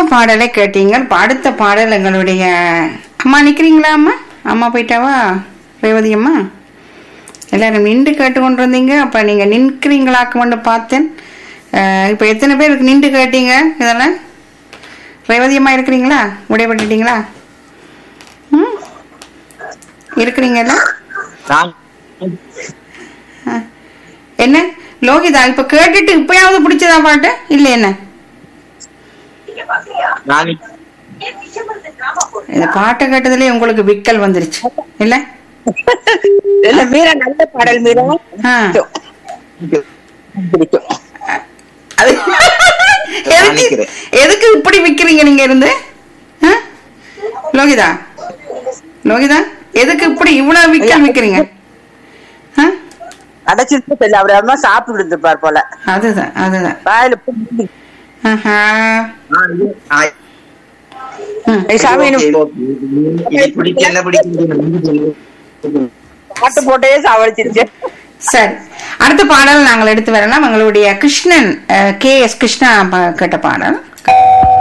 பாடலை கேட்டீங்க இப்ப அடுத்த பாடல் எங்களுடைய அம்மா நிக்கிறீங்களா அம்மா அம்மா போயிட்டாவா ரேவதி அம்மா எல்லாரும் நின்று கேட்டு கொண்டு வந்தீங்க அப்ப நீங்க நிற்கிறீங்களாக்குமென்னு பார்த்தேன் அஹ், இப்ப எத்தனை பேருக்கு நின்று கேட்டீங்க இதெல்லாம் ரேவதி அம்மா இருக்கிறீங்களா விடைபட்டுட்டீங்களா ம் இருக்கிறீங்கல்ல நான் என்ன லோகிதா இப்ப கேட்டுட்டு இப்பயாவது பிடிச்சதா பாட்டு இல்ல என்ன நான் இந்த பாட்டை கேட்டதுலயே உங்களுக்கு விக்கல் வந்துருச்சு இல்ல இல்ல மீரா நல்ல பாடல் மீரா ஆ. பிடிக்கும் அது எதுக்கு நினைக்கிறேன். எதுக்கு இப்படி விக்கிறீங்க நீங்க இருந்து ஆ? லோகிதா லோகிதா எதுக்கு இப்படி இவ்வளவு விக்கல் விக்கிறீங்க ஆ? அடைச்சிட்டு தெரியல அவர் அம்மா சாப்பிட்டு இருந்திருப்பார் போல அதுதான் அதுதான் வாயில புண்ணு. ஆஹா. நான் ம். ஏய், சாமி எனக்கு இது பிடிக்க என்ன பிடிக்கும் பாட்டு போட்டே சாவடிச்சிருச்சு சரி அடுத்த பாடல் நாங்கள் எடுத்து வரலாம் எங்களுடைய கிருஷ்ணன் கே எஸ் கிருஷ்ணா ப- கேட்ட பாடல்